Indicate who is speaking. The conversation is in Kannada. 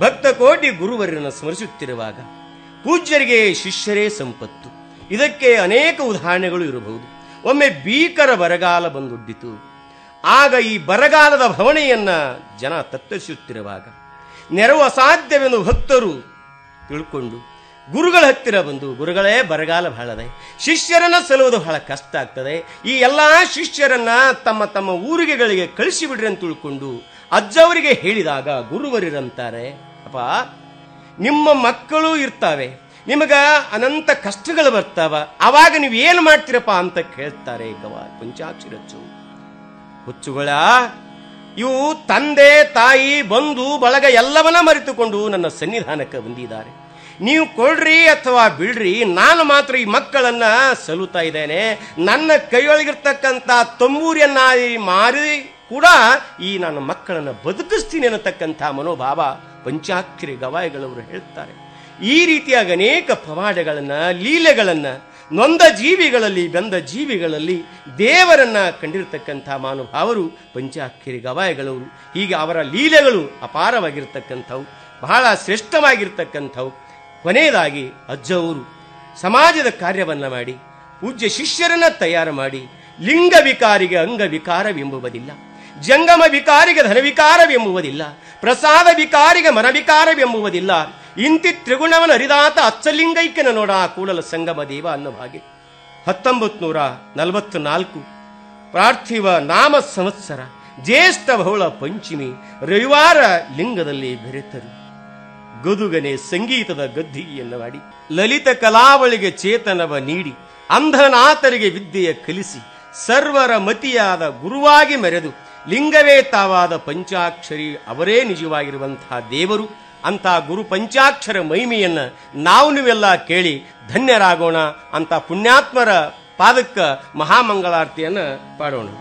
Speaker 1: ಭಕ್ತ ಕೋಟಿ ಗುರುವರನ್ನು ಸ್ಮರಿಸುತ್ತಿರುವಾಗ ಪೂಜ್ಯರಿಗೆ ಶಿಷ್ಯರೇ ಸಂಪತ್ತು ಇದಕ್ಕೆ ಅನೇಕ ಉದಾಹರಣೆಗಳು ಇರಬಹುದು ಒಮ್ಮೆ ಭೀಕರ ಬರಗಾಲ ಬಂದೊಡ್ಡಿತು ಆಗ ಈ ಬರಗಾಲದ ಭವಣೆಯನ್ನ ಜನ ತತ್ತರಿಸುತ್ತಿರುವಾಗ ನೆರವು ಅಸಾಧ್ಯವೆಂದು ಭಕ್ತರು ತಿಳ್ಕೊಂಡು ಗುರುಗಳ ಹತ್ತಿರ ಬಂದು ಗುರುಗಳೇ ಬರಗಾಲ ಬಹಳದೆ ಶಿಷ್ಯರನ್ನ ಸಲುವುದು ಬಹಳ ಕಷ್ಟ ಆಗ್ತದೆ ಈ ಎಲ್ಲಾ ಶಿಷ್ಯರನ್ನ ತಮ್ಮ ತಮ್ಮ ಊರಿಗೆಗಳಿಗೆ ಕಳಿಸಿಬಿಡ್ರಿ ಅಂತ ತಿಳ್ಕೊಂಡು ಅಜ್ಜವರಿಗೆ ಹೇಳಿದಾಗ ಗುರುವರಿರಂತಾರೆ ಅಪ್ಪ ನಿಮ್ಮ ಮಕ್ಕಳು ಇರ್ತಾವೆ ನಿಮಗ ಅನಂತ ಕಷ್ಟಗಳು ಬರ್ತಾವ ಅವಾಗ ನೀವು ಏನು ಮಾಡ್ತೀರಪ್ಪ ಅಂತ ಕೇಳ್ತಾರೆ ಗವ ಪಂಚಾಕ್ಷರಚ್ಚು ಹುಚ್ಚುಗಳ ಇವು ತಂದೆ ತಾಯಿ ಬಂಧು ಬಳಗ ಎಲ್ಲವನ್ನ ಮರೆತುಕೊಂಡು ನನ್ನ ಸನ್ನಿಧಾನಕ್ಕೆ ಬಂದಿದ್ದಾರೆ ನೀವು ಕೊಡ್ರಿ ಅಥವಾ ಬಿಡ್ರಿ ನಾನು ಮಾತ್ರ ಈ ಮಕ್ಕಳನ್ನ ಸಲುತ್ತಾ ಇದ್ದೇನೆ ನನ್ನ ಕೈಯೊಳಗಿರ್ತಕ್ಕಂಥ ತಂಬೂರಿಯನ್ನ ಈ ಮಾರಿ ಕೂಡ ಈ ನನ್ನ ಮಕ್ಕಳನ್ನ ಬದುಕಿಸ್ತೀನಿ ಅನ್ನತಕ್ಕಂಥ ಮನೋಭಾವ ಪಂಚಾಕ್ಷರಿ ಗವಾಯಿಗಳವರು ಹೇಳ್ತಾರೆ ಈ ರೀತಿಯಾಗಿ ಅನೇಕ ಪವಾಡಗಳನ್ನ ಲೀಲೆಗಳನ್ನ ನೊಂದ ಜೀವಿಗಳಲ್ಲಿ ಬೆಂದ ಜೀವಿಗಳಲ್ಲಿ ದೇವರನ್ನ ಕಂಡಿರ್ತಕ್ಕಂಥ ಮಾನುಭಾವರು ಪಂಚಾಕ್ಷರಿ ಗವಾಯಿಗಳವರು ಹೀಗೆ ಅವರ ಲೀಲೆಗಳು ಅಪಾರವಾಗಿರ್ತಕ್ಕಂಥವು ಬಹಳ ಶ್ರೇಷ್ಠವಾಗಿರ್ತಕ್ಕಂಥವು ಕೊನೆಯದಾಗಿ ಅಜ್ಜವರು ಸಮಾಜದ ಕಾರ್ಯವನ್ನ ಮಾಡಿ ಪೂಜ್ಯ ಶಿಷ್ಯರನ್ನ ತಯಾರು ಮಾಡಿ ಲಿಂಗ ವಿಕಾರಿಗೆ ಅಂಗ ವಿಕಾರವೆಂಬುವುದಿಲ್ಲ ಜಂಗಮ ವಿಕಾರಿಗೆ ಧನವಿಕಾರವೆಂಬುವುದಿಲ್ಲ ಪ್ರಸಾದ ವಿಕಾರಿಗೆ ಮನವಿಕಾರವೆಂಬುವುದಿಲ್ಲ ಇಂತಿ ತ್ರಿಗುಣವನ ಅರಿದಾತ ಅಚ್ಚಲಿಂಗೈಕ್ಯನ ನೋಡ ಕೂಡಲ ಸಂಗಮ ದೇವ ಅನ್ನೋ ಹಾಗೆ ಹತ್ತೊಂಬತ್ತು ನೂರ ನಲವತ್ತು ನಾಲ್ಕು ಪಾರ್ಥಿವ ನಾಮ ಸಂವತ್ಸರ ಜ್ಯೇಷ್ಠ ಬಹುಳ ಪಂಚಮಿ ರವಿವಾರ ಲಿಂಗದಲ್ಲಿ ಬೆರೆತರು ಗದುಗನೆ ಸಂಗೀತದ ಗದ್ದಿಗೆಯನ್ನು ಮಾಡಿ ಲಲಿತ ಕಲಾವಳಿಗೆ ಚೇತನವ ನೀಡಿ ಅಂಧನಾಥರಿಗೆ ವಿದ್ಯೆಯ ಕಲಿಸಿ ಸರ್ವರ ಮತಿಯಾದ ಗುರುವಾಗಿ ಮೆರೆದು ಲಿಂಗವೇ ತಾವಾದ ಪಂಚಾಕ್ಷರಿ ಅವರೇ ನಿಜವಾಗಿರುವಂತಹ ದೇವರು ಅಂತ ಗುರು ಪಂಚಾಕ್ಷರ ಮಹಿಮೆಯನ್ನ ನಾವು ನೀವೆಲ್ಲ ಕೇಳಿ ಧನ್ಯರಾಗೋಣ ಅಂತ ಪುಣ್ಯಾತ್ಮರ ಪಾದಕ್ಕ ಮಹಾಮಂಗಳಾರತಿಯನ್ನ ಪಾಡೋಣ